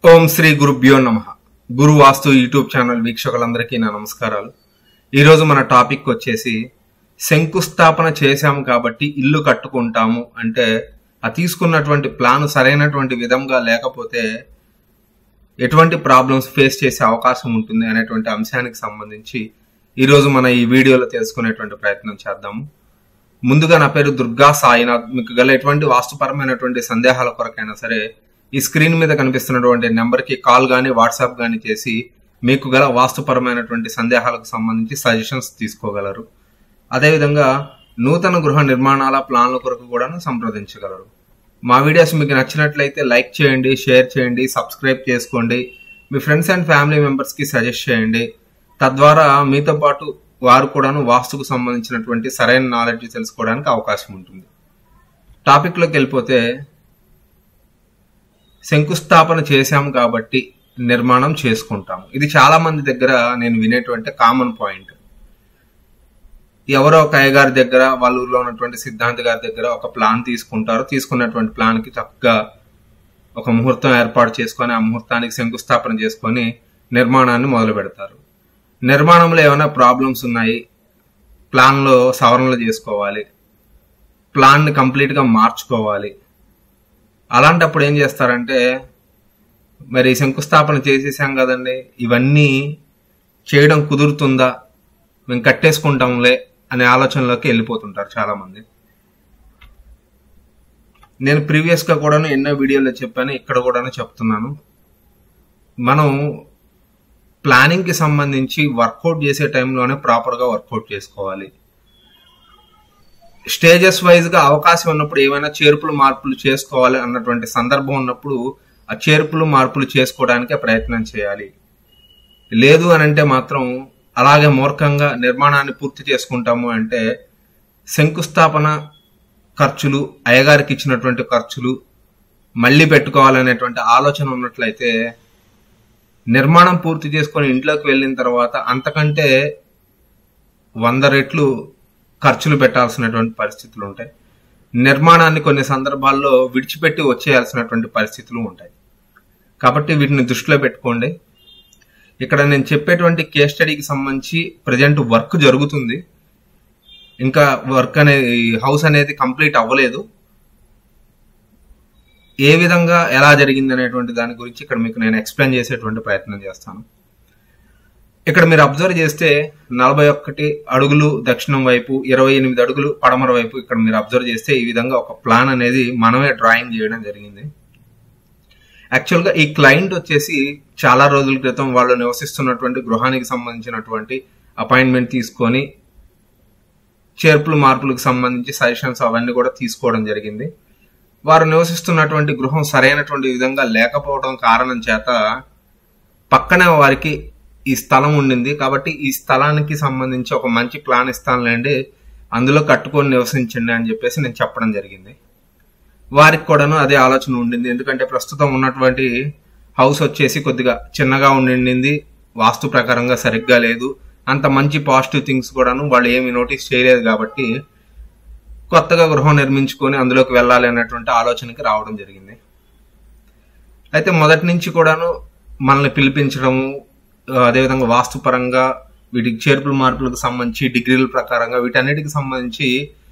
ఓం శ్రీ గురుభ్యో నమ గురు వాస్తు YouTube channel వీక్షకులందరికీ నా నమస్కారాలు ఈరోజు మన టాపిక్ వచ్చేసి శంకుస్థాపన చేశాము కాబట్టి ఇల్లు కట్టుకుంటాము అంటే ఆ తీసుకున్నటువంటి ప్లాన్ సరైనటువంటి విధంగా లేకపోతే ఎటువంటి ప్రాబ్లమ్స్ ఫేస్ చేసే అవకాశం ఉంటుంది అనేటువంటి అంశానికి సంబంధించి ఈరోజు మన ఈ వీడియోలో తెలుసుకునేటువంటి ప్రయత్నం చేద్దాము ముందుగా నా పేరు దుర్గా సాయినాథ్ మీకు గల ఎటువంటి వాస్తుపరమైనటువంటి సందేహాల కొరకైనా సరే ఈ స్క్రీన్ మీద కనిపిస్తున్నటువంటి నెంబర్కి కాల్ కానీ వాట్సాప్ కానీ చేసి మీకు గల వాస్తుపరమైనటువంటి సందేహాలకు సంబంధించి సజెషన్స్ తీసుకోగలరు అదేవిధంగా నూతన గృహ నిర్మాణాల ప్లాన్ల కొరకు కూడా సంప్రదించగలరు మా వీడియోస్ మీకు నచ్చినట్లయితే లైక్ చేయండి షేర్ చేయండి సబ్స్క్రైబ్ చేసుకోండి మీ ఫ్రెండ్స్ అండ్ ఫ్యామిలీ మెంబర్స్కి సజెస్ట్ చేయండి తద్వారా మీతో పాటు వారు కూడాను వాస్తుకు సంబంధించినటువంటి సరైన నాలెడ్జ్ తెలుసుకోవడానికి అవకాశం ఉంటుంది టాపిక్లోకి వెళ్ళిపోతే శంకుస్థాపన చేశాం కాబట్టి నిర్మాణం చేసుకుంటాం ఇది చాలా మంది దగ్గర నేను వినేటువంటి కామన్ పాయింట్ ఎవరో ఒక అయ్యగారి దగ్గర వాళ్ళ ఊర్లో ఉన్నటువంటి సిద్ధాంత్ గారి దగ్గర ఒక ప్లాన్ తీసుకుంటారు తీసుకున్నటువంటి ప్లాన్ కి చక్కగా ఒక ముహూర్తం ఏర్పాటు చేసుకొని ఆ ముహూర్తానికి శంకుస్థాపన చేసుకొని నిర్మాణాన్ని మొదలు పెడతారు నిర్మాణంలో ఏమైనా ప్రాబ్లమ్స్ ఉన్నాయి ప్లాన్లో సవరణలు చేసుకోవాలి ప్లాన్ని కంప్లీట్గా మార్చుకోవాలి అలాంటప్పుడు ఏం చేస్తారంటే మరి శంకుస్థాపన చేసేసాం కదండి ఇవన్నీ చేయడం కుదురుతుందా మేము కట్టేసుకుంటాంలే అనే ఆలోచనలోకి వెళ్ళిపోతుంటారు చాలా మంది నేను ప్రీవియస్ గా కూడాను ఎన్నో వీడియోలో చెప్పాను ఇక్కడ కూడాను చెప్తున్నాను మనం ప్లానింగ్ కి సంబంధించి వర్కౌట్ చేసే టైంలోనే ప్రాపర్ గా వర్కౌట్ చేసుకోవాలి స్టేజెస్ వైజ్ గా అవకాశం ఉన్నప్పుడు ఏమైనా చేర్పులు మార్పులు చేసుకోవాలి అన్నటువంటి సందర్భం ఉన్నప్పుడు ఆ చేర్పులు మార్పులు చేసుకోవడానికే ప్రయత్నం చేయాలి లేదు అని అంటే మాత్రం అలాగే మూర్ఖంగా నిర్మాణాన్ని పూర్తి చేసుకుంటాము అంటే శంకుస్థాపన ఖర్చులు అయ్యగారికి ఇచ్చినటువంటి ఖర్చులు మళ్ళీ పెట్టుకోవాలనేటువంటి ఆలోచన ఉన్నట్లయితే నిర్మాణం పూర్తి చేసుకొని ఇంట్లోకి వెళ్ళిన తర్వాత అంతకంటే వంద రెట్లు ఖర్చులు పెట్టాల్సినటువంటి పరిస్థితులు ఉంటాయి నిర్మాణాన్ని కొన్ని సందర్భాల్లో విడిచిపెట్టి వచ్చేయాల్సినటువంటి పరిస్థితులు ఉంటాయి కాబట్టి వీటిని దృష్టిలో పెట్టుకోండి ఇక్కడ నేను చెప్పేటువంటి కేస్ స్టడీకి సంబంధించి ప్రజెంట్ వర్క్ జరుగుతుంది ఇంకా వర్క్ అనేది హౌస్ అనేది కంప్లీట్ అవ్వలేదు ఏ విధంగా ఎలా జరిగింది అనేటువంటి దాని గురించి ఇక్కడ మీకు నేను ఎక్స్ప్లెయిన్ చేసేటువంటి ప్రయత్నం చేస్తాను ఇక్కడ మీరు అబ్జర్వ్ చేస్తే నలభై ఒక్కటి అడుగులు దక్షిణం వైపు ఇరవై ఎనిమిది అడుగులు పడమర వైపు ఇక్కడ మీరు అబ్జర్వ్ చేస్తే ఈ విధంగా ఒక ప్లాన్ అనేది మనమే డ్రాయింగ్ చేయడం జరిగింది యాక్చువల్గా ఈ క్లయింట్ వచ్చేసి చాలా రోజుల క్రితం వాళ్ళు నివసిస్తున్నటువంటి గృహానికి సంబంధించినటువంటి అపాయింట్మెంట్ తీసుకొని చేర్పులు మార్పులకు సంబంధించి సజెషన్స్ అవన్నీ కూడా తీసుకోవడం జరిగింది వారు నివసిస్తున్నటువంటి గృహం సరైనటువంటి విధంగా లేకపోవడం కారణం చేత పక్కనే వారికి ఈ స్థలం ఉండింది కాబట్టి ఈ స్థలానికి సంబంధించి ఒక మంచి ప్లాన్ ఇస్తానులేండి అందులో కట్టుకొని నివసించండి అని చెప్పేసి నేను చెప్పడం జరిగింది వారికి కూడాను అదే ఆలోచన ఉండింది ఎందుకంటే ప్రస్తుతం ఉన్నటువంటి హౌస్ వచ్చేసి కొద్దిగా చిన్నగా ఉండింది వాస్తు ప్రకారంగా సరిగ్గా లేదు అంత మంచి పాజిటివ్ థింగ్స్ కూడాను వాళ్ళు ఏమి నోటీస్ చేయలేదు కాబట్టి కొత్తగా గృహం నిర్మించుకొని అందులోకి వెళ్ళాలి అనేటువంటి ఆలోచనకి రావడం జరిగింది అయితే మొదటి నుంచి కూడాను మనల్ని పిలిపించడము అదేవిధంగా వాస్తుపరంగా వీటికి చేర్పుల మార్పులకు సంబంధించి డిగ్రీల ప్రకారంగా వీటన్నిటికి సంబంధించి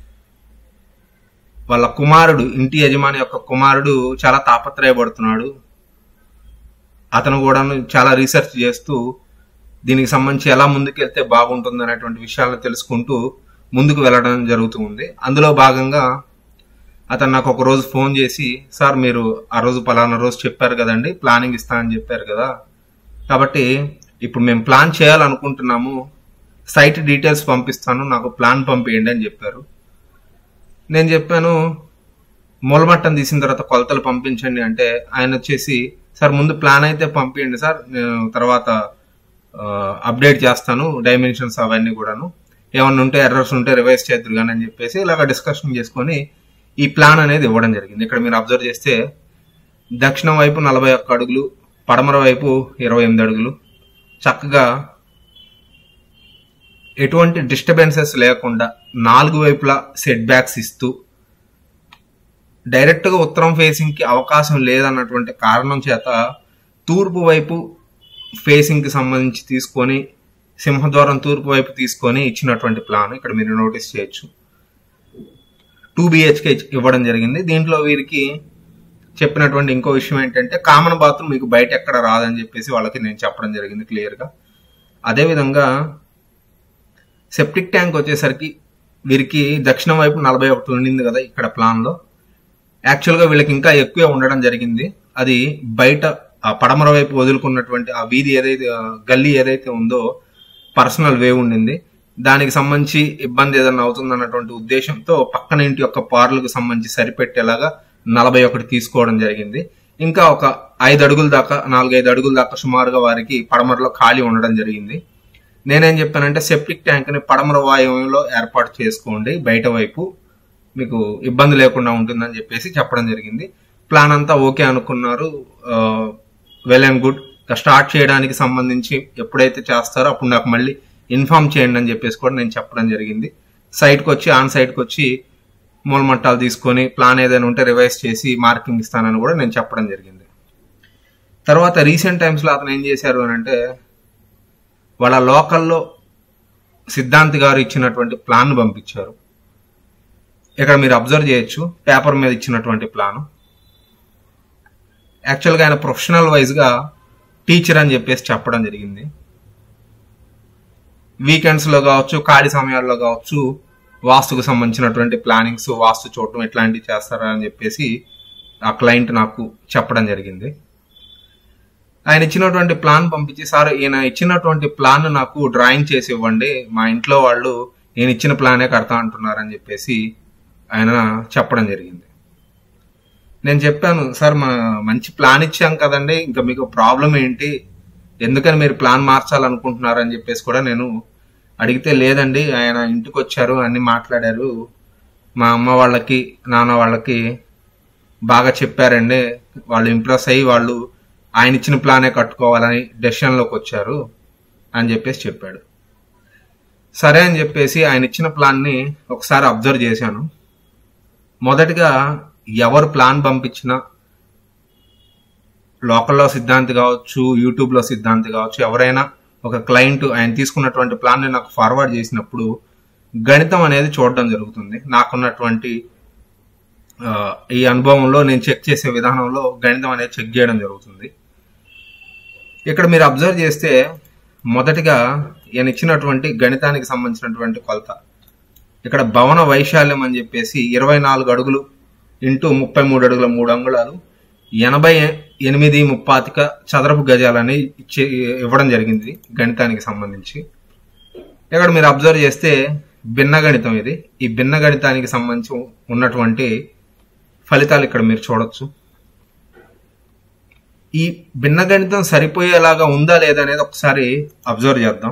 వాళ్ళ కుమారుడు ఇంటి యజమాని యొక్క కుమారుడు చాలా తాపత్రయపడుతున్నాడు అతను కూడా చాలా రీసెర్చ్ చేస్తూ దీనికి సంబంధించి ఎలా ముందుకెళ్తే బాగుంటుంది అనేటువంటి విషయాలను తెలుసుకుంటూ ముందుకు వెళ్ళడం జరుగుతూ ఉంది అందులో భాగంగా అతను నాకు ఒక రోజు ఫోన్ చేసి సార్ మీరు ఆ రోజు పలానా రోజు చెప్పారు కదండి ప్లానింగ్ ఇస్తా అని చెప్పారు కదా కాబట్టి ఇప్పుడు మేము ప్లాన్ చేయాలనుకుంటున్నాము సైట్ డీటెయిల్స్ పంపిస్తాను నాకు ప్లాన్ పంపించండి అని చెప్పారు నేను చెప్పాను మూలమట్టం తీసిన తర్వాత కొలతలు పంపించండి అంటే ఆయన వచ్చేసి సార్ ముందు ప్లాన్ అయితే పంపించండి సార్ నేను తర్వాత అప్డేట్ చేస్తాను డైమెన్షన్స్ అవన్నీ కూడాను ఏమన్నా ఉంటే ఎర్రర్స్ ఉంటే రివైజ్ చేద్దరు కానీ అని చెప్పేసి ఇలాగ డిస్కషన్ చేసుకొని ఈ ప్లాన్ అనేది ఇవ్వడం జరిగింది ఇక్కడ మీరు అబ్జర్వ్ చేస్తే దక్షిణం వైపు నలభై ఒక్క అడుగులు పడమర వైపు ఇరవై ఎనిమిది అడుగులు చక్కగా ఎటువంటి డిస్టర్బెన్సెస్ లేకుండా నాలుగు వైపులా సెట్ బ్యాక్స్ ఇస్తూ డైరెక్ట్ గా ఉత్తరం ఫేసింగ్ కి అవకాశం లేదన్నటువంటి కారణం చేత తూర్పు వైపు ఫేసింగ్ కి సంబంధించి తీసుకొని సింహద్వారం తూర్పు వైపు తీసుకొని ఇచ్చినటువంటి ప్లాన్ ఇక్కడ మీరు నోటీస్ చేయొచ్చు టూ బిహెచ్కే ఇవ్వడం జరిగింది దీంట్లో వీరికి చెప్పినటువంటి ఇంకో విషయం ఏంటంటే కామన్ బాత్రూమ్ మీకు బయట ఎక్కడ రాదని చెప్పేసి వాళ్ళకి నేను చెప్పడం జరిగింది క్లియర్గా అదేవిధంగా సెప్టిక్ ట్యాంక్ వచ్చేసరికి వీరికి దక్షిణం వైపు నలభై ఒకటి ఉండింది కదా ఇక్కడ ప్లాన్లో యాక్చువల్గా వీళ్ళకి ఇంకా ఎక్కువే ఉండడం జరిగింది అది బయట ఆ పడమర వైపు వదులుకున్నటువంటి ఆ వీధి ఏదైతే ఆ గల్లీ ఏదైతే ఉందో పర్సనల్ వే ఉండింది దానికి సంబంధించి ఇబ్బంది ఏదైనా అవుతుందన్నటువంటి ఉద్దేశంతో పక్కన ఇంటి యొక్క పార్లకు సంబంధించి సరిపెట్టేలాగా నలభై ఒకటి తీసుకోవడం జరిగింది ఇంకా ఒక ఐదు అడుగుల దాకా నాలుగైదు అడుగుల దాకా సుమారుగా వారికి పడమరలో ఖాళీ ఉండడం జరిగింది నేనేం చెప్పానంటే సెప్టిక్ ట్యాంక్ ని పడమర వాయువ్యంలో ఏర్పాటు చేసుకోండి బయట వైపు మీకు ఇబ్బంది లేకుండా ఉంటుందని చెప్పేసి చెప్పడం జరిగింది ప్లాన్ అంతా ఓకే అనుకున్నారు వెల్ అండ్ గుడ్ స్టార్ట్ చేయడానికి సంబంధించి ఎప్పుడైతే చేస్తారో అప్పుడు నాకు మళ్ళీ ఇన్ఫార్మ్ చేయండి అని చెప్పేసి కూడా నేను చెప్పడం జరిగింది సైట్కి వచ్చి ఆన్ సైట్కి వచ్చి మూలమట్టాలు తీసుకొని ప్లాన్ ఏదైనా ఉంటే రివైజ్ చేసి మార్కింగ్ ఇస్తానని కూడా నేను చెప్పడం జరిగింది తర్వాత రీసెంట్ టైమ్స్లో అతను ఏం చేశారు అని అంటే వాళ్ళ లోకల్లో సిద్ధాంత్ గారు ఇచ్చినటువంటి ప్లాన్ పంపించారు ఇక్కడ మీరు అబ్జర్వ్ చేయొచ్చు పేపర్ మీద ఇచ్చినటువంటి ప్లాన్ యాక్చువల్గా ఆయన ప్రొఫెషనల్ వైజ్గా టీచర్ అని చెప్పేసి చెప్పడం జరిగింది వీకెండ్స్లో కావచ్చు ఖాళీ సమయాల్లో కావచ్చు వాస్తుకు సంబంధించినటువంటి ప్లానింగ్స్ వాస్తు చూడటం ఇట్లాంటివి చేస్తారా అని చెప్పేసి ఆ క్లయింట్ నాకు చెప్పడం జరిగింది ఆయన ఇచ్చినటువంటి ప్లాన్ పంపించి సార్ ఈయన ఇచ్చినటువంటి ప్లాన్ నాకు డ్రాయింగ్ చేసి ఇవ్వండి మా ఇంట్లో వాళ్ళు నేను ఇచ్చిన ప్లానే కడతా అంటున్నారని చెప్పేసి ఆయన చెప్పడం జరిగింది నేను చెప్పాను సార్ మా మంచి ప్లాన్ ఇచ్చాం కదండి ఇంకా మీకు ప్రాబ్లం ఏంటి ఎందుకని మీరు ప్లాన్ మార్చాలనుకుంటున్నారు అని చెప్పేసి కూడా నేను అడిగితే లేదండి ఆయన ఇంటికి వచ్చారు అన్ని మాట్లాడారు మా అమ్మ వాళ్ళకి నాన్న వాళ్ళకి బాగా చెప్పారండి వాళ్ళు ఇంప్రెస్ అయ్యి వాళ్ళు ఆయన ఇచ్చిన ప్లానే కట్టుకోవాలని డెసిషన్లోకి వచ్చారు అని చెప్పేసి చెప్పాడు సరే అని చెప్పేసి ఆయన ఇచ్చిన ప్లాన్ని ఒకసారి అబ్జర్వ్ చేశాను మొదటిగా ఎవరు ప్లాన్ పంపించినా లోకల్లో సిద్ధాంతి కావచ్చు యూట్యూబ్లో సిద్ధాంతి కావచ్చు ఎవరైనా ఒక క్లయింట్ ఆయన తీసుకున్నటువంటి ప్లాన్ని నాకు ఫార్వర్డ్ చేసినప్పుడు గణితం అనేది చూడడం జరుగుతుంది నాకున్నటువంటి ఆ, ఈ అనుభవంలో నేను చెక్ చేసే విధానంలో గణితం అనేది చెక్ చేయడం జరుగుతుంది ఇక్కడ మీరు అబ్జర్వ్ చేస్తే మొదటిగా ఈయన ఇచ్చినటువంటి గణితానికి సంబంధించినటువంటి కొలత ఇక్కడ భవన వైశాల్యం అని చెప్పేసి ఇరవై నాలుగు అడుగులు ఇంటూ ముప్పై మూడు అడుగుల మూడు అంగుళాలు ఎనభై ఎనిమిది ముప్పాతిక చదరపు గజాలని ఇచ్చి ఇవ్వడం జరిగింది గణితానికి సంబంధించి ఇక్కడ మీరు అబ్జర్వ్ చేస్తే భిన్న గణితం ఇది ఈ భిన్న గణితానికి సంబంధించి ఉన్నటువంటి ఫలితాలు ఇక్కడ మీరు చూడొచ్చు ఈ భిన్న గణితం సరిపోయేలాగా ఉందా లేదా అనేది ఒకసారి అబ్జర్వ్ చేద్దాం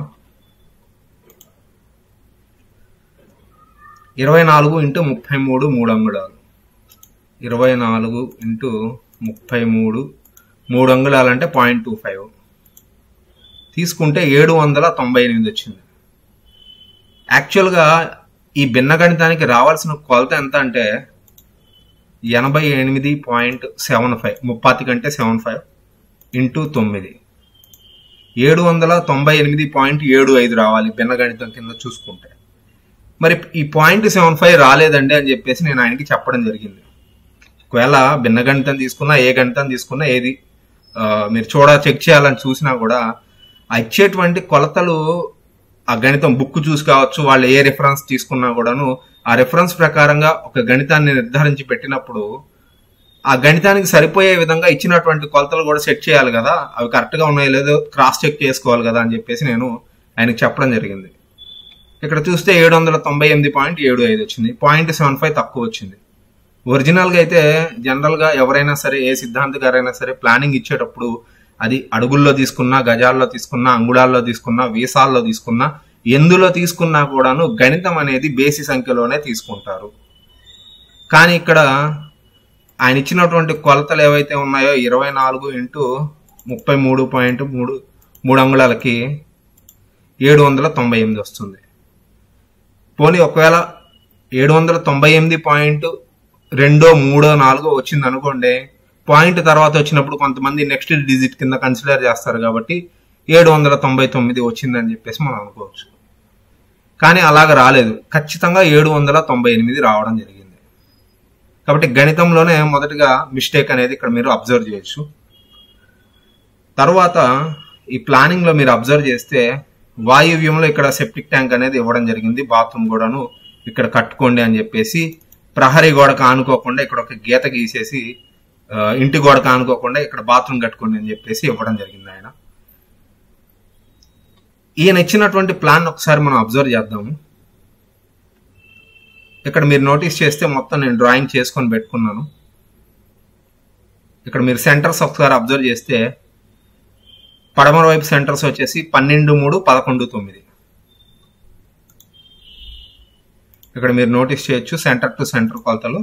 ఇరవై నాలుగు ఇంటూ ముప్పై మూడు మూడు అంగుళాలు ఇరవై నాలుగు ఇంటూ ముప్పై మూడు మూడు అంగుళాలు అంటే పాయింట్ టూ ఫైవ్ తీసుకుంటే ఏడు వందల తొంభై ఎనిమిది వచ్చింది యాక్చువల్గా ఈ భిన్న గణితానికి రావాల్సిన కొలత ఎంత అంటే ఎనభై ఎనిమిది పాయింట్ సెవెన్ ఫైవ్ ముప్పాతి కంటే సెవెన్ ఫైవ్ ఇంటూ తొమ్మిది ఏడు వందల తొంభై ఎనిమిది పాయింట్ ఏడు ఐదు రావాలి భిన్న గణితం కింద చూసుకుంటే మరి ఈ పాయింట్ సెవెన్ ఫైవ్ రాలేదండి అని చెప్పేసి నేను ఆయనకి చెప్పడం జరిగింది ఒకవేళ భిన్న గణితం తీసుకున్నా ఏ గణితం తీసుకున్నా ఏది ఆ, మీరు చూడ చెక్ చేయాలని చూసినా కూడా ఆ ఇచ్చేటువంటి కొలతలు ఆ గణితం బుక్ చూసి కావచ్చు వాళ్ళు ఏ రిఫరెన్స్ తీసుకున్నా కూడాను ఆ రిఫరెన్స్ ప్రకారంగా ఒక గణితాన్ని నిర్ధారించి పెట్టినప్పుడు ఆ గణితానికి సరిపోయే విధంగా ఇచ్చినటువంటి కొలతలు కూడా సెట్ చేయాలి కదా అవి కరెక్ట్ గా ఉన్నాయో లేదో క్రాస్ చెక్ చేసుకోవాలి కదా అని చెప్పేసి నేను ఆయనకి చెప్పడం జరిగింది ఇక్కడ చూస్తే ఏడు వందల తొంభై ఎనిమిది పాయింట్ ఏడు ఐదు వచ్చింది పాయింట్ సెవెన్ ఫైవ్ తక్కువ వచ్చింది ఒరిజినల్ గా అయితే జనరల్ గా ఎవరైనా సరే ఏ సిద్ధాంత గారైనా సరే ప్లానింగ్ ఇచ్చేటప్పుడు అది అడుగుల్లో తీసుకున్నా గజాల్లో తీసుకున్నా అంగుళాల్లో తీసుకున్నా వీసాల్లో తీసుకున్నా ఎందులో తీసుకున్నా కూడాను గణితం అనేది బేసి సంఖ్యలోనే తీసుకుంటారు కానీ ఇక్కడ ఆయన ఇచ్చినటువంటి కొలతలు ఏవైతే ఉన్నాయో ఇరవై నాలుగు ఇంటూ ముప్పై మూడు పాయింట్ మూడు మూడు అంగుళాలకి ఏడు వందల తొంభై ఎనిమిది వస్తుంది పోనీ ఒకవేళ ఏడు వందల తొంభై ఎనిమిది పాయింట్ రెండో మూడో నాలుగో వచ్చింది అనుకోండి పాయింట్ తర్వాత వచ్చినప్పుడు కొంతమంది నెక్స్ట్ డిజిట్ కింద కన్సిడర్ చేస్తారు కాబట్టి ఏడు వందల తొంభై తొమ్మిది వచ్చిందని చెప్పేసి మనం అనుకోవచ్చు కానీ అలాగ రాలేదు ఖచ్చితంగా ఏడు వందల తొంభై ఎనిమిది రావడం జరిగింది కాబట్టి గణితంలోనే మొదటిగా మిస్టేక్ అనేది ఇక్కడ మీరు అబ్జర్వ్ చేయొచ్చు తర్వాత ఈ ప్లానింగ్ లో మీరు అబ్జర్వ్ చేస్తే వాయువ్యంలో ఇక్కడ సెప్టిక్ ట్యాంక్ అనేది ఇవ్వడం జరిగింది బాత్రూమ్ కూడాను ఇక్కడ కట్టుకోండి అని చెప్పేసి ప్రహరీ గోడకు ఆనుకోకుండా ఇక్కడ ఒక గీత గీసేసి ఆ, ఇంటి గోడకు ఆనుకోకుండా ఇక్కడ బాత్రూమ్ కట్టుకోండి అని చెప్పేసి ఇవ్వడం జరిగింది ఆయన ఈయన ఇచ్చినటువంటి ప్లాన్ ఒకసారి మనం అబ్జర్వ్ చేద్దాము ఇక్కడ మీరు నోటీస్ చేస్తే మొత్తం నేను డ్రాయింగ్ చేసుకొని పెట్టుకున్నాను ఇక్కడ మీరు సెంటర్స్ ఒకసారి అబ్జర్వ్ చేస్తే పడమర వైపు సెంటర్స్ వచ్చేసి పన్నెండు మూడు పదకొండు తొమ్మిది ఇక్కడ మీరు నోటీస్ చేయొచ్చు సెంటర్ టు సెంటర్ కొలతలు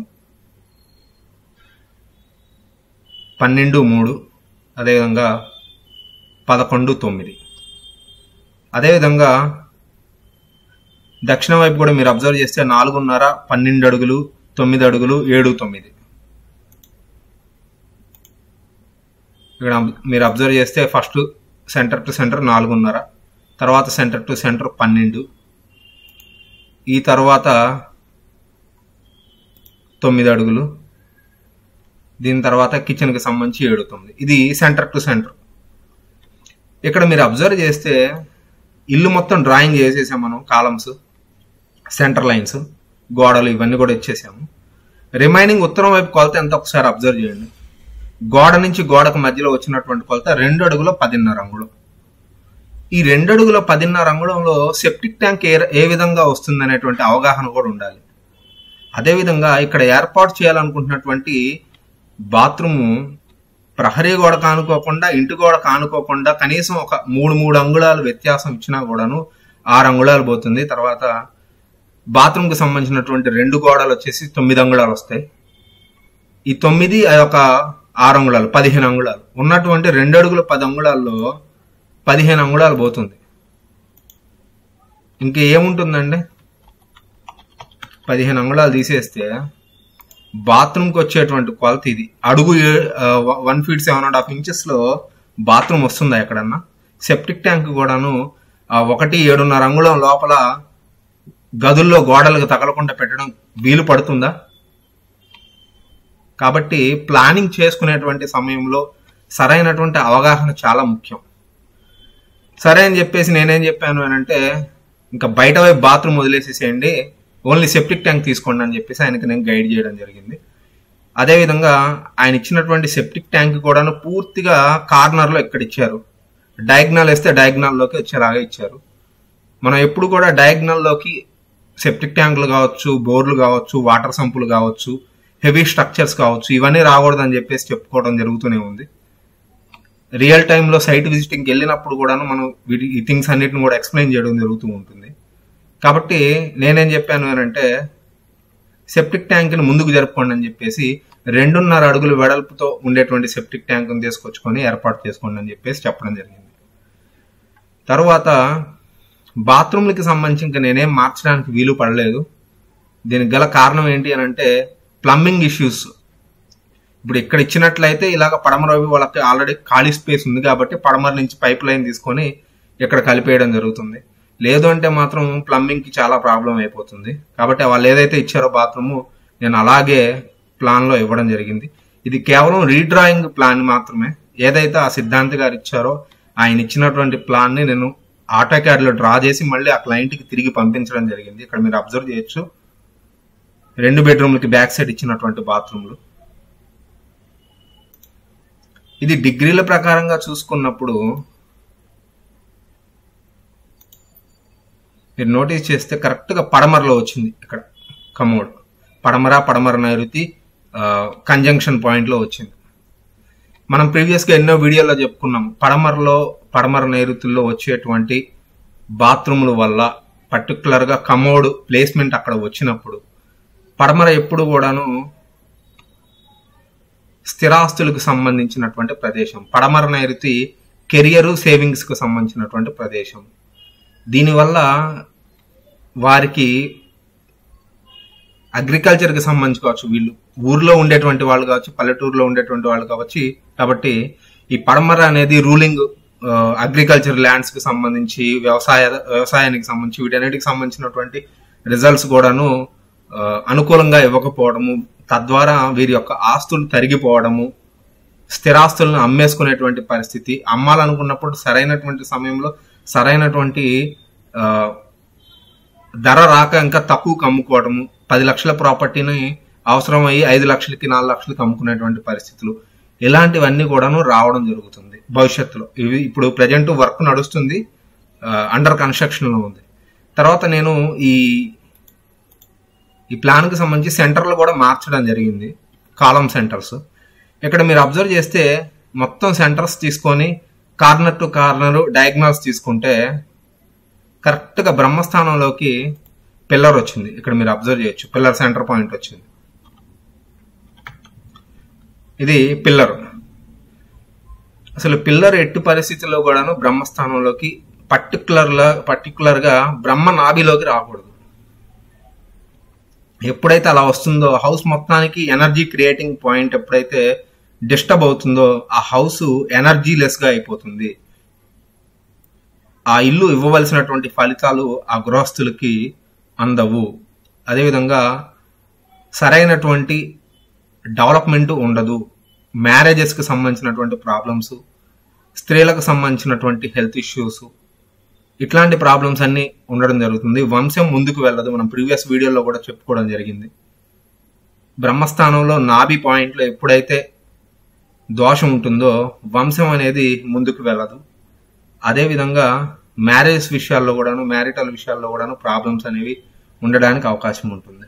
పన్నెండు మూడు అదేవిధంగా పదకొండు తొమ్మిది అదేవిధంగా దక్షిణ వైపు కూడా మీరు అబ్జర్వ్ చేస్తే నాలుగున్నర పన్నెండు అడుగులు తొమ్మిది అడుగులు ఏడు తొమ్మిది ఇక్కడ మీరు అబ్జర్వ్ చేస్తే ఫస్ట్ సెంటర్ టు సెంటర్ నాలుగున్నర తర్వాత సెంటర్ టు సెంటర్ పన్నెండు ఈ తర్వాత తొమ్మిది అడుగులు దీని తర్వాత కిచెన్కి సంబంధించి ఏడు తొమ్మిది ఇది సెంటర్ టు సెంటర్ ఇక్కడ మీరు అబ్జర్వ్ చేస్తే ఇల్లు మొత్తం డ్రాయింగ్ చేసేసాం మనం కాలమ్స్ సెంటర్ లైన్స్ గోడలు ఇవన్నీ కూడా ఇచ్చేసాము రిమైనింగ్ ఉత్తరం వైపు కొలత ఎంత ఒకసారి అబ్జర్వ్ చేయండి గోడ నుంచి గోడకు మధ్యలో వచ్చినటువంటి కొలత రెండు అడుగుల పదిన్నర అంగుళం ఈ రెండు అడుగుల పదిన్నర అంగుళంలో సెప్టిక్ ట్యాంక్ ఏ ఏ విధంగా వస్తుంది అనేటువంటి అవగాహన కూడా ఉండాలి అదేవిధంగా ఇక్కడ ఏర్పాటు చేయాలనుకుంటున్నటువంటి బాత్రూము ప్రహరీ గోడ కానుకోకుండా ఇంటి గోడ కానుకోకుండా కనీసం ఒక మూడు మూడు అంగుళాలు వ్యత్యాసం ఇచ్చినా కూడాను ఆరు అంగుళాలు పోతుంది తర్వాత బాత్రూమ్కి సంబంధించినటువంటి రెండు గోడలు వచ్చేసి తొమ్మిది అంగుళాలు వస్తాయి ఈ తొమ్మిది అది ఒక ఆరు అంగుళాలు పదిహేను అంగుళాలు ఉన్నటువంటి రెండు అడుగుల పది అంగుళాల్లో పదిహేను అంగుళాలు పోతుంది ఇంకా ఏముంటుందండి పదిహేను అంగుళాలు తీసేస్తే బాత్రూమ్కి వచ్చేటువంటి కొలత ఇది అడుగు one feet seven and half inches లో బాత్రూమ్ వస్తుందా ఎక్కడన్నా సెప్టిక్ ట్యాంక్ కూడాను ఆ, ఒకటి ఏడున్నర అంగుళం లోపల గదుల్లో గోడలకు తగలకుండా పెట్టడం వీలు పడుతుందా కాబట్టి ప్లానింగ్ చేసుకునేటువంటి సమయంలో సరైనటువంటి అవగాహన చాలా ముఖ్యం సరే అని చెప్పేసి నేనేం చెప్పాను అని అంటే ఇంకా బయట వైపు బాత్రూమ్ వదిలేసేసేయండి ఓన్లీ సెప్టిక్ ట్యాంక్ తీసుకోండి అని చెప్పేసి ఆయనకి నేను గైడ్ చేయడం జరిగింది అదేవిధంగా ఆయన ఇచ్చినటువంటి సెప్టిక్ ట్యాంక్ కూడాను పూర్తిగా కార్నర్లో ఇక్కడ ఇచ్చారు డయాగ్నల్ వేస్తే డయాగ్నల్లోకి వచ్చేలాగా ఇచ్చారు మనం ఎప్పుడు కూడా డయాగ్నల్లోకి సెప్టిక్ ట్యాంకులు కావచ్చు బోర్లు కావచ్చు వాటర్ సంపులు కావచ్చు హెవీ స్ట్రక్చర్స్ కావచ్చు ఇవన్నీ రాకూడదని చెప్పేసి చెప్పుకోవడం జరుగుతూనే ఉంది రియల్ టైంలో సైట్ విజిటింగ్కి వెళ్ళినప్పుడు కూడాను మనం వీటి ఈ థింగ్స్ అన్నిటిని కూడా ఎక్స్ప్లెయిన్ చేయడం జరుగుతూ ఉంటుంది కాబట్టి నేనేం చెప్పాను అని అంటే సెప్టిక్ ట్యాంక్ని ముందుకు జరుపుకోండి అని చెప్పేసి రెండున్నర అడుగుల వెడల్పుతో ఉండేటువంటి సెప్టిక్ ట్యాంక్ని తీసుకొచ్చుకొని ఏర్పాటు చేసుకోండి అని చెప్పేసి చెప్పడం జరిగింది తర్వాత బాత్రూమ్లకి సంబంధించి ఇంకా నేనేం మార్చడానికి వీలు పడలేదు దీనికి గల కారణం ఏంటి అని అంటే ప్లంబింగ్ ఇష్యూస్ ఇప్పుడు ఇక్కడ ఇచ్చినట్లయితే ఇలాగ పడమర వైపు వాళ్ళకి ఆల్రెడీ ఖాళీ స్పేస్ ఉంది కాబట్టి పడమర నుంచి పైప్ లైన్ తీసుకొని ఇక్కడ కలిపేయడం జరుగుతుంది లేదు అంటే మాత్రం ప్లంబింగ్ కి చాలా ప్రాబ్లం అయిపోతుంది కాబట్టి వాళ్ళు ఏదైతే ఇచ్చారో బాత్రూమ్ నేను అలాగే ప్లాన్ లో ఇవ్వడం జరిగింది ఇది కేవలం రీడ్రాయింగ్ ప్లాన్ మాత్రమే ఏదైతే ఆ సిద్ధాంతి గారు ఇచ్చారో ఆయన ఇచ్చినటువంటి ప్లాన్ ని నేను ఆటో క్యాడ్ లో డ్రా చేసి మళ్ళీ ఆ క్లయింట్ కి తిరిగి పంపించడం జరిగింది ఇక్కడ మీరు అబ్జర్వ్ చేయొచ్చు రెండు బెడ్రూమ్లకి బ్యాక్ సైడ్ ఇచ్చినటువంటి బాత్రూమ్లు ఇది డిగ్రీల ప్రకారంగా చూసుకున్నప్పుడు మీరు నోటీస్ చేస్తే కరెక్ట్ గా పడమరలో వచ్చింది ఇక్కడ కమోడ్ పడమర పడమర నైరుతి కంజంక్షన్ పాయింట్ లో వచ్చింది మనం ప్రీవియస్ గా ఎన్నో వీడియోలో చెప్పుకున్నాం పడమరలో పడమర నైరుతుల్లో వచ్చేటువంటి బాత్రూముల వల్ల పర్టికులర్ గా కమోడ్ ప్లేస్మెంట్ అక్కడ వచ్చినప్పుడు పడమర ఎప్పుడు కూడాను స్థిరాస్తులకు సంబంధించినటువంటి ప్రదేశం పడమర నైరుతి కెరియర్ సేవింగ్స్ కు సంబంధించినటువంటి ప్రదేశం దీనివల్ల వారికి అగ్రికల్చర్ కి సంబంధించి కావచ్చు వీళ్ళు ఊర్లో ఉండేటువంటి వాళ్ళు కావచ్చు పల్లెటూరులో ఉండేటువంటి వాళ్ళు కావచ్చు కాబట్టి ఈ పడమర అనేది రూలింగ్ అగ్రికల్చర్ ల్యాండ్స్ కి సంబంధించి వ్యవసాయ వ్యవసాయానికి సంబంధించి వీటన్నిటికి సంబంధించినటువంటి రిజల్ట్స్ కూడాను ఆ, అనుకూలంగా ఇవ్వకపోవడము తద్వారా వీరి యొక్క ఆస్తులు తరిగిపోవడము స్థిరాస్తులను అమ్మేసుకునేటువంటి పరిస్థితి అమ్మాలనుకున్నప్పుడు సరైనటువంటి సమయంలో సరైనటువంటి ఆ, ధర రాక ఇంకా తక్కువకు అమ్ముకోవడము పది లక్షల ప్రాపర్టీని అవసరం అయ్యి ఐదు లక్షలకి నాలుగు లక్షలకి అమ్ముకునేటువంటి పరిస్థితులు ఇలాంటివన్నీ కూడాను రావడం జరుగుతుంది భవిష్యత్తులో ఇవి ఇప్పుడు ప్రజెంట్ వర్క్ నడుస్తుంది అండర్ కన్స్ట్రక్షన్ లో ఉంది తర్వాత నేను ఈ ఈ ప్లాన్ కి సంబంధించి సెంటర్లు కూడా మార్చడం జరిగింది కాలం సెంటర్స్ ఇక్కడ మీరు అబ్జర్వ్ చేస్తే మొత్తం సెంటర్స్ తీసుకొని కార్నర్ టు కార్నర్ డయాగ్నల్స్ తీసుకుంటే కరెక్ట్ గా బ్రహ్మస్థానంలోకి పిల్లర్ వచ్చింది ఇక్కడ మీరు అబ్జర్వ్ చేయొచ్చు పిల్లర్ సెంటర్ పాయింట్ వచ్చింది ఇది పిల్లర్ అసలు పిల్లర్ ఎట్టి పరిస్థితుల్లో కూడాను బ్రహ్మస్థానంలోకి పర్టికులర్ పర్టికులర్ గా బ్రహ్మ నాభిలోకి రాకూడదు ఎప్పుడైతే అలా వస్తుందో హౌస్ మొత్తానికి ఎనర్జీ క్రియేటింగ్ పాయింట్ ఎప్పుడైతే డిస్టర్బ్ అవుతుందో ఆ హౌస్ ఎనర్జీ లెస్ గా అయిపోతుంది ఆ ఇల్లు ఇవ్వవలసినటువంటి ఫలితాలు ఆ గృహస్థులకి అందవు అదేవిధంగా సరైనటువంటి డెవలప్మెంట్ ఉండదు మ్యారేజెస్కి సంబంధించినటువంటి ప్రాబ్లమ్స్ స్త్రీలకు సంబంధించినటువంటి హెల్త్ ఇష్యూస్ ఇట్లాంటి ప్రాబ్లమ్స్ అన్ని ఉండడం జరుగుతుంది వంశం ముందుకు వెళ్ళదు మనం ప్రీవియస్ వీడియోలో కూడా చెప్పుకోవడం జరిగింది బ్రహ్మస్థానంలో నాభి పాయింట్లో ఎప్పుడైతే దోషం ఉంటుందో వంశం అనేది ముందుకు వెళ్ళదు అదేవిధంగా మ్యారేజ్ విషయాల్లో కూడాను మ్యారిటల్ విషయాల్లో కూడాను ప్రాబ్లమ్స్ అనేవి ఉండడానికి అవకాశం ఉంటుంది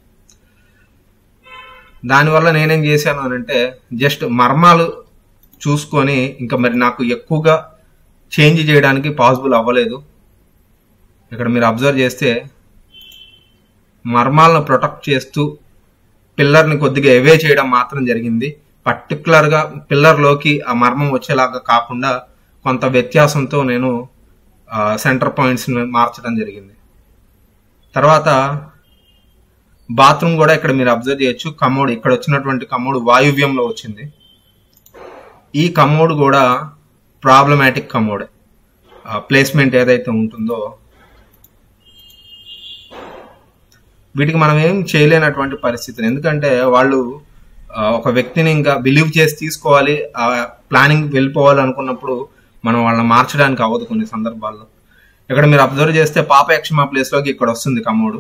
దానివల్ల నేనేం చేశాను అని అంటే జస్ట్ మర్మాలు చూసుకొని ఇంకా మరి నాకు ఎక్కువగా చేంజ్ చేయడానికి పాసిబుల్ అవ్వలేదు ఇక్కడ మీరు అబ్జర్వ్ చేస్తే మర్మాలను ప్రొటెక్ట్ చేస్తూ పిల్లర్ని కొద్దిగా ఎవే చేయడం మాత్రం జరిగింది పర్టికులర్గా పిల్లర్లోకి ఆ మర్మం వచ్చేలాగా కాకుండా కొంత వ్యత్యాసంతో నేను సెంటర్ పాయింట్స్ మార్చడం జరిగింది తర్వాత బాత్రూమ్ కూడా ఇక్కడ మీరు అబ్జర్వ్ చేయొచ్చు కమోడ్ ఇక్కడ వచ్చినటువంటి కమోడ్ వాయువ్యంలో వచ్చింది ఈ కమోడ్ కూడా ప్రాబ్లమాటిక్ కమోడ్ ప్లేస్మెంట్ ఏదైతే ఉంటుందో వీటికి మనం ఏం చేయలేనటువంటి పరిస్థితులు ఎందుకంటే వాళ్ళు ఆ, ఒక వ్యక్తిని ఇంకా బిలీవ్ చేసి తీసుకోవాలి ఆ ప్లానింగ్ వెళ్ళిపోవాలి అనుకున్నప్పుడు మనం వాళ్ళని మార్చడానికి అవ్వదు కొన్ని సందర్భాల్లో ఇక్కడ మీరు అబ్జర్వ్ చేస్తే పాప యక్షమా ప్లేస్ లోకి ఇక్కడ వస్తుంది కమోడు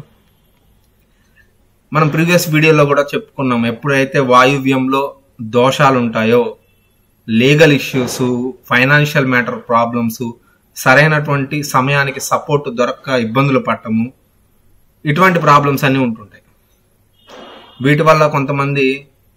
మనం ప్రీవియస్ వీడియోలో కూడా చెప్పుకున్నాం ఎప్పుడైతే వాయువ్యంలో దోషాలు ఉంటాయో legal issues financial matter problems సరైనటువంటి సమయానికి సపోర్ట్ దొరక్క ఇబ్బందులు పడటము ఇటువంటి ప్రాబ్లమ్స్ అన్నీ ఉంటుంటాయి వీటి వల్ల కొంతమంది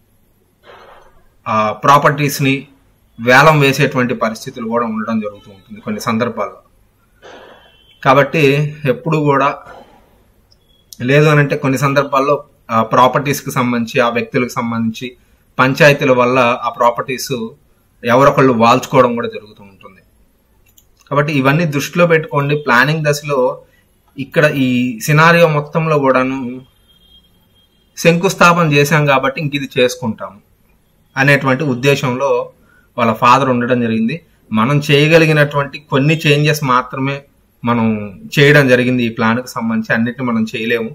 ప్రాపర్టీస్ని వేలం వేసేటువంటి పరిస్థితులు కూడా ఉండడం జరుగుతూ ఉంటుంది కొన్ని సందర్భాల్లో కాబట్టి ఎప్పుడు కూడా లేదు అని అంటే కొన్ని సందర్భాల్లో ప్రాపర్టీస్కి సంబంధించి ఆ వ్యక్తులకు సంబంధించి పంచాయతీల వల్ల ఆ ప్రాపర్టీస్ ఎవరొకళ్ళు వాల్చుకోవడం కూడా జరుగుతూ ఉంటుంది కాబట్టి ఇవన్నీ దృష్టిలో పెట్టుకోండి ప్లానింగ్ దశలో ఇక్కడ ఈ సినారియో మొత్తంలో కూడాను శంకుస్థాపన చేశాం కాబట్టి ఇంక ఇది చేసుకుంటాము అనేటువంటి ఉద్దేశంలో వాళ్ళ ఫాదర్ ఉండడం జరిగింది మనం చేయగలిగినటువంటి కొన్ని చేంజెస్ మాత్రమే మనం చేయడం జరిగింది ఈ ప్లాన్కి సంబంధించి అన్నిటిని మనం చేయలేము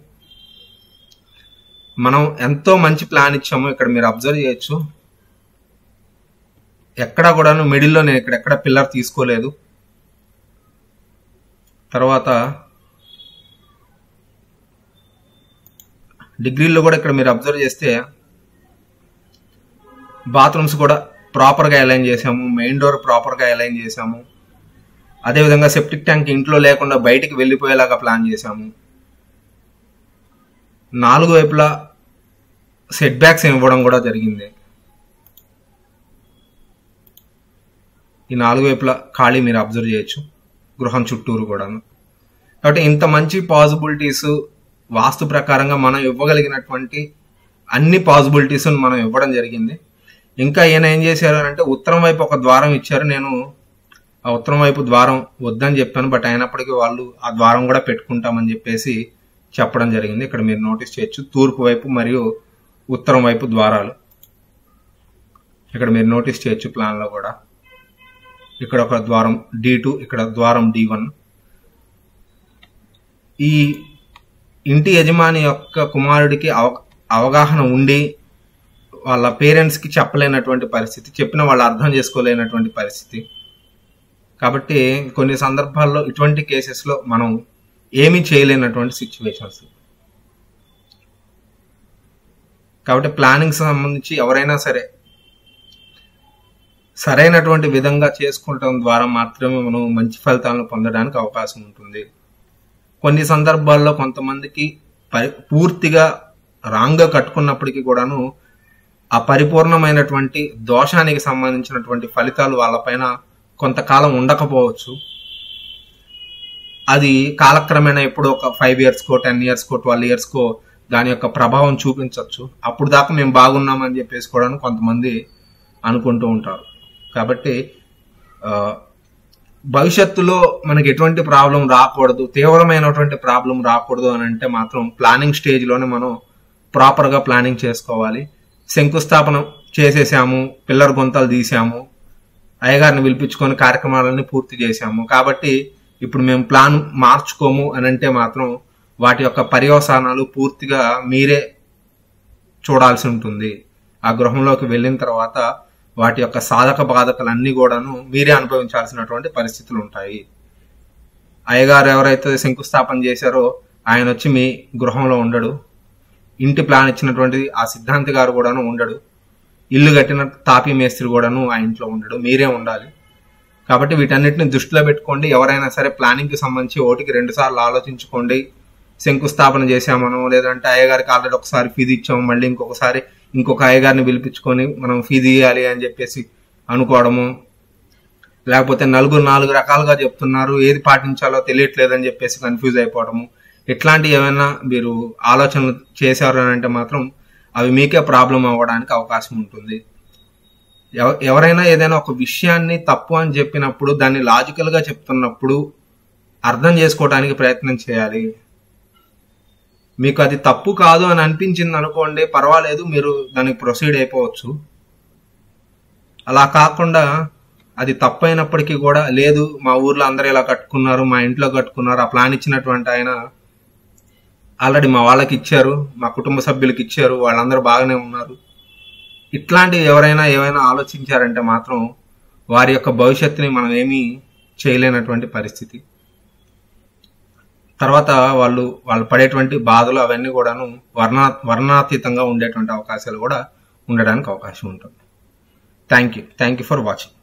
మనం ఎంతో మంచి ప్లాన్ ఇచ్చాము ఇక్కడ మీరు అబ్జర్వ్ చేయొచ్చు ఎక్కడా కూడాను మిడిల్లో నేను ఇక్కడ ఎక్కడ పిల్లర్ తీసుకోలేదు తర్వాత డిగ్రీలో కూడా ఇక్కడ మీరు అబ్జర్వ్ చేస్తే బాత్రూమ్స్ కూడా ప్రాపర్గా అలైన్ చేసాము మెయిన్ డోర్ ప్రాపర్గా అలైన్ చేసాము అదేవిధంగా సెప్టిక్ ట్యాంక్ ఇంట్లో లేకుండా బయటికి వెళ్ళిపోయేలాగా ప్లాన్ చేశాము నాలుగు వైపులా సెట్ బ్యాక్స్ ఇవ్వడం కూడా జరిగింది ఈ నాలుగు వైపులా ఖాళీ మీరు అబ్జర్వ్ చేయొచ్చు గృహం చుట్టూరు కూడాను కాబట్టి ఇంత మంచి పాసిబిలిటీస్ వాస్తు ప్రకారంగా మనం ఇవ్వగలిగినటువంటి అన్ని పాసిబిలిటీస్ మనం ఇవ్వడం జరిగింది ఇంకా ఈయన ఏం చేశారు అంటే ఉత్తరం వైపు ఒక ద్వారం ఇచ్చారు నేను ఆ ఉత్తరం వైపు ద్వారం వద్దని చెప్పాను బట్ అయినప్పటికీ వాళ్ళు ఆ ద్వారం కూడా పెట్టుకుంటామని చెప్పేసి చెప్పడం జరిగింది ఇక్కడ మీరు నోటీస్ చేయొచ్చు తూర్పు వైపు మరియు ఉత్తరం వైపు ద్వారాలు ఇక్కడ మీరు నోటీస్ చేయొచ్చు ప్లాన్లో కూడా ఇక్కడ ఒక ద్వారం డి టూ ఇక్కడ ద్వారం డి వన్ ఈ ఇంటి యజమాని యొక్క కుమారుడికి అవ అవగాహన ఉండి వాళ్ళ పేరెంట్స్కి చెప్పలేనటువంటి పరిస్థితి చెప్పిన వాళ్ళు అర్థం చేసుకోలేనటువంటి పరిస్థితి కాబట్టి కొన్ని సందర్భాల్లో ఇటువంటి కేసెస్లో మనం ఏమీ చేయలేనటువంటి సిచ్యువేషన్స్ కాబట్టి ప్లానింగ్ సంబంధించి ఎవరైనా సరే సరైనటువంటి విధంగా చేసుకుంటం ద్వారా మాత్రమే మనం మంచి ఫలితాలను పొందడానికి అవకాశం ఉంటుంది కొన్ని సందర్భాల్లో కొంతమందికి పరి పూర్తిగా రాంగ్గా కట్టుకున్నప్పటికీ కూడాను ఆ పరిపూర్ణమైనటువంటి దోషానికి సంబంధించినటువంటి ఫలితాలు వాళ్ళపైన కొంతకాలం ఉండకపోవచ్చు అది కాలక్రమేణా ఎప్పుడు ఒక ఫైవ్ ఇయర్స్కో టెన్ ఇయర్స్కో ట్వెల్వ్ ఇయర్స్కో దాని యొక్క ప్రభావం చూపించవచ్చు అప్పుడు దాకా మేము బాగున్నామని చెప్పేసి కూడా కొంతమంది అనుకుంటూ ఉంటారు కాబట్టి ఆ, భవిష్యత్తులో మనకి ఎటువంటి ప్రాబ్లం రాకూడదు తీవ్రమైనటువంటి ప్రాబ్లం రాకూడదు అని అంటే మాత్రం ప్లానింగ్ స్టేజ్లోనే మనం ప్రాపర్గా ప్లానింగ్ చేసుకోవాలి శంకుస్థాపన చేసేసాము పిల్లర్ గుంతలు తీసాము అయ్యగారిని పిలిపించుకొని కార్యక్రమాలన్నీ పూర్తి చేశాము కాబట్టి ఇప్పుడు మేము ప్లాన్ మార్చుకోము అని అంటే మాత్రం వాటి యొక్క పర్యవసానాలు పూర్తిగా మీరే చూడాల్సి ఉంటుంది ఆ గృహంలోకి వెళ్ళిన తర్వాత వాటి యొక్క సాధక బాధకలన్నీ కూడాను మీరే అనుభవించాల్సినటువంటి పరిస్థితులు ఉంటాయి అయ్యగారు ఎవరైతే శంకుస్థాపన చేశారో ఆయన వచ్చి మీ గృహంలో ఉండడు ఇంటి ప్లాన్ ఇచ్చినటువంటి ఆ సిద్ధాంతి గారు కూడాను ఉండడు ఇల్లు కట్టిన తాపీ మేస్త్రి కూడాను ఆ ఇంట్లో ఉండడు మీరే ఉండాలి కాబట్టి వీటన్నిటిని దృష్టిలో పెట్టుకోండి ఎవరైనా సరే ప్లానింగ్ కి సంబంధించి ఓటికి రెండు సార్లు ఆలోచించుకోండి శంకుస్థాపన చేశామను లేదంటే అయ్యగారికి ఆల్రెడీ ఒకసారి ఫీజు ఇచ్చాము మళ్ళీ ఇంకొకసారి ఇంకొక అయ్యగారిని పిలిపించుకొని మనం ఫీజు ఇవ్వాలి అని చెప్పేసి అనుకోవడము లేకపోతే నలుగురు నాలుగు రకాలుగా చెప్తున్నారు ఏది పాటించాలో తెలియట్లేదని చెప్పేసి కన్ఫ్యూజ్ అయిపోవడము ఇట్లాంటివి ఏమైనా మీరు ఆలోచనలు చేశారు అని అంటే మాత్రం అవి మీకే ప్రాబ్లం అవ్వడానికి అవకాశం ఉంటుంది ఎవ- ఎవరైనా ఏదైనా ఒక విషయాన్ని తప్పు అని చెప్పినప్పుడు దాన్ని లాజికల్ గా చెప్తున్నప్పుడు అర్థం చేసుకోవడానికి ప్రయత్నం చేయాలి మీకు అది తప్పు కాదు అని అనిపించింది అనుకోండి పర్వాలేదు మీరు దానికి ప్రొసీడ్ అయిపోవచ్చు అలా కాకుండా అది తప్పైనప్పటికీ కూడా లేదు మా ఊర్లో అందరూ ఇలా కట్టుకున్నారు మా ఇంట్లో కట్టుకున్నారు ఆ ప్లాన్ ఇచ్చినటువంటి ఆయన ఆల్రెడీ మా వాళ్ళకి ఇచ్చారు మా కుటుంబ సభ్యులకి ఇచ్చారు వాళ్ళందరూ బాగానే ఉన్నారు ఇట్లాంటివి ఎవరైనా ఏమైనా ఆలోచించారంటే మాత్రం వారి యొక్క భవిష్యత్తుని మనం ఏమీ చేయలేనటువంటి పరిస్థితి తర్వాత వాళ్ళు వాళ్ళు పడేటువంటి బాధలు అవన్నీ కూడాను వర్ణ వర్ణాతీతంగా ఉండేటువంటి అవకాశాలు కూడా ఉండడానికి అవకాశం ఉంటుంది thank you thank you for watching